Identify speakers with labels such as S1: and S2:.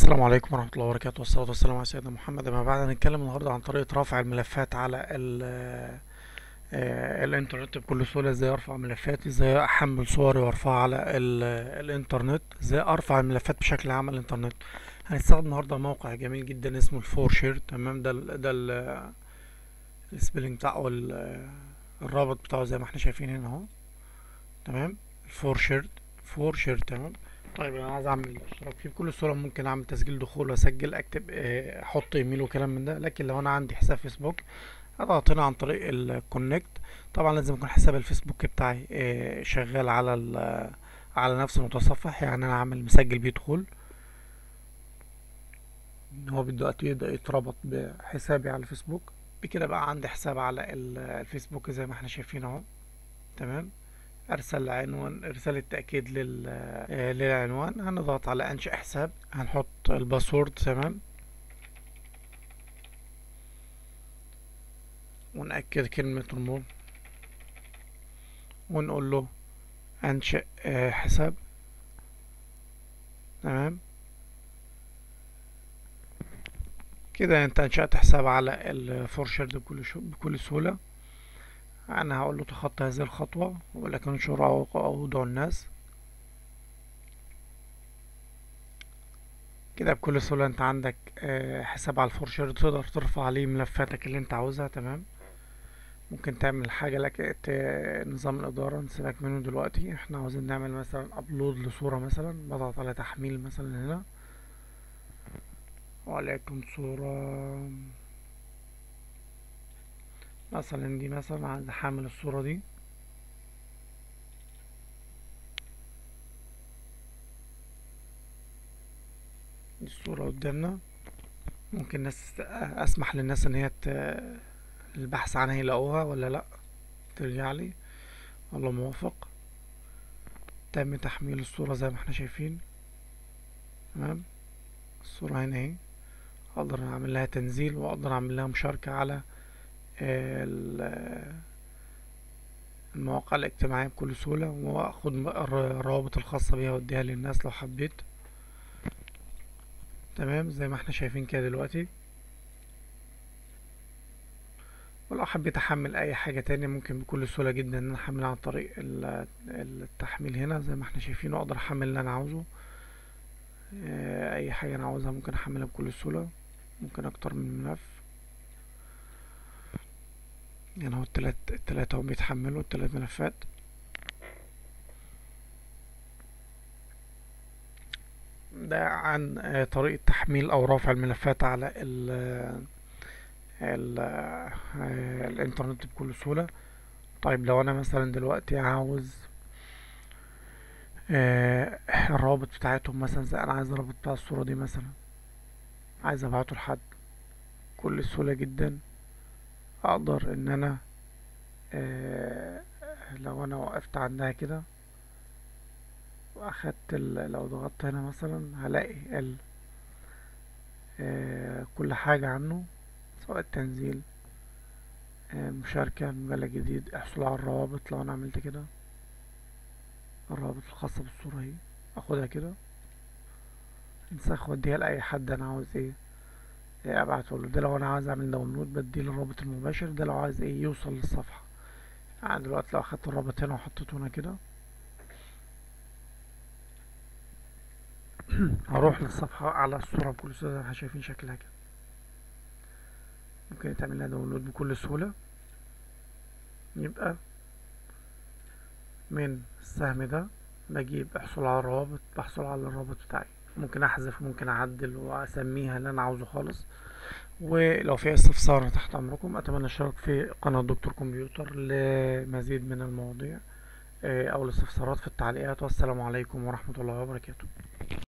S1: السلام عليكم ورحمة الله وبركاته والصلاة والسلام على سيدنا محمد أما بعد هنتكلم النهاردة عن طريقة رفع الملفات على ال آه، الإنترنت بكل سهولة ازاي أرفع ملفات ازاي أحمل صوري وأرفعها على ال- الإنترنت ازاي أرفع الملفات بشكل عام على الإنترنت هنستخدم النهاردة موقع جميل جدا اسمه الفور شير تمام ده ال ده ال السبيلنج بتاعه أو ال- الرابط بتاعه زي ما احنا شايفين هنا اهو تمام الفور شير فور شير تمام طيب انا عايز اعمل اشتراك فيه بكل سهوله ممكن اعمل تسجيل دخول واسجل اكتب آه، احط ايميل وكلام من ده لكن لو انا عندي حساب فيسبوك اضغط هنا عن طريق الكونكت طبعا لازم يكون حساب الفيسبوك بتاعي آه، شغال على ال- على نفس المتصفح يعني انا عامل مسجل بيه دخول هو دلوقتي يبدأ يتربط بحسابي على الفيسبوك بكده بقى عندي حساب على ال- الفيسبوك زي ما احنا شايفين اهو تمام ارسل عنوان ارسال التأكيد لل آه، للعنوان هنضغط على انشاء حساب هنحط الباسورد تمام ونأكد كلمة المرور ونقول له انشئ آه، حساب تمام كده انت انشأت حساب على الفورشرد بكل شو بكل سهولة انا هقول له تخطى هذه الخطوة ولكن انشر او أو ادعو الناس كده بكل سهولة انت عندك آه، حساب على الفورشر تقدر ترفع عليه ملفاتك اللي انت عاوزها تمام ممكن تعمل حاجة لك ت- نظام الإدارة نسيبك منه دلوقتي احنا عاوزين نعمل مثلا أبلود لصورة مثلا بضغط على تحميل مثلا هنا وليكن صورة مثلا دي مثلا عايز أحمل الصورة دي دي الصورة قدامنا ممكن ناس أسمح للناس إن هي ت- البحث عنها يلاقوها ولا لأ ترجع لي والله موافق تم تحميل الصورة زي ما احنا شايفين تمام الصورة هنا اهي اقدر اعمل لها تنزيل واقدر اعمل لها مشاركة على آه، ال- المواقع الاجتماعية بكل سهولة واخد م- الر- الروابط الخاصة بيها واديها للناس لو حبيت تمام زي ما احنا شايفين كده دلوقتي ولو حبيت احمل اي حاجة تانية ممكن بكل سهولة جدا ان انا احملها عن طريق ال- التحميل هنا زي ما احنا شايفين واقدر احمل اللي انا عاوزه آه، اي حاجة انا عاوزها ممكن احملها بكل سهولة ممكن اكتر من ملف يعني هو التلات التلاتة هم بيتحملوا التلات ملفات ده عن آه، طريقة تحميل او رفع الملفات على ال ال آه، الانترنت بكل سهولة طيب لو انا مثلا دلوقتي عاوز آه، الروابط بتاعتهم مثلا زي انا عايز الرابط بتاع الصورة دي مثلا عايز ابعته لحد بكل سهولة جدا اقدر ان انا آه، لو انا وقفت عندها كده واخدت ال- لو ضغطت هنا مثلا هلاقي ال آه، كل حاجة عنه سواء التنزيل آه، مشاركة مجلد جديد احصل على الروابط لو انا عملت كده الروابط الخاصة بالصورة اهي اخدها كده انسخ واديها لأي حد انا عاوز ايه إيه ابعته له ده لو انا عايز اعمل داونلود بديله الرابط المباشر ده لو عايز ايه يوصل للصفحة يعني دلوقتي لو اخدت الرابط هنا وحطيته هنا كده هروح للصفحة على الصورة بكل سهولة زي ما احنا شايفين شكلها كده ممكن يتعمل لها داونلود بكل سهولة يبقى من السهم ده بجيب احصل على الروابط بحصل على الرابط بتاعي ممكن احذف ممكن اعدل واسميها اللي انا عاوزه خالص ولو في استفسار تحت امركم اتمنى الاشتراك في قناة دكتور كمبيوتر لمزيد من المواضيع آه، او الاستفسارات في التعليقات والسلام عليكم ورحمة الله وبركاته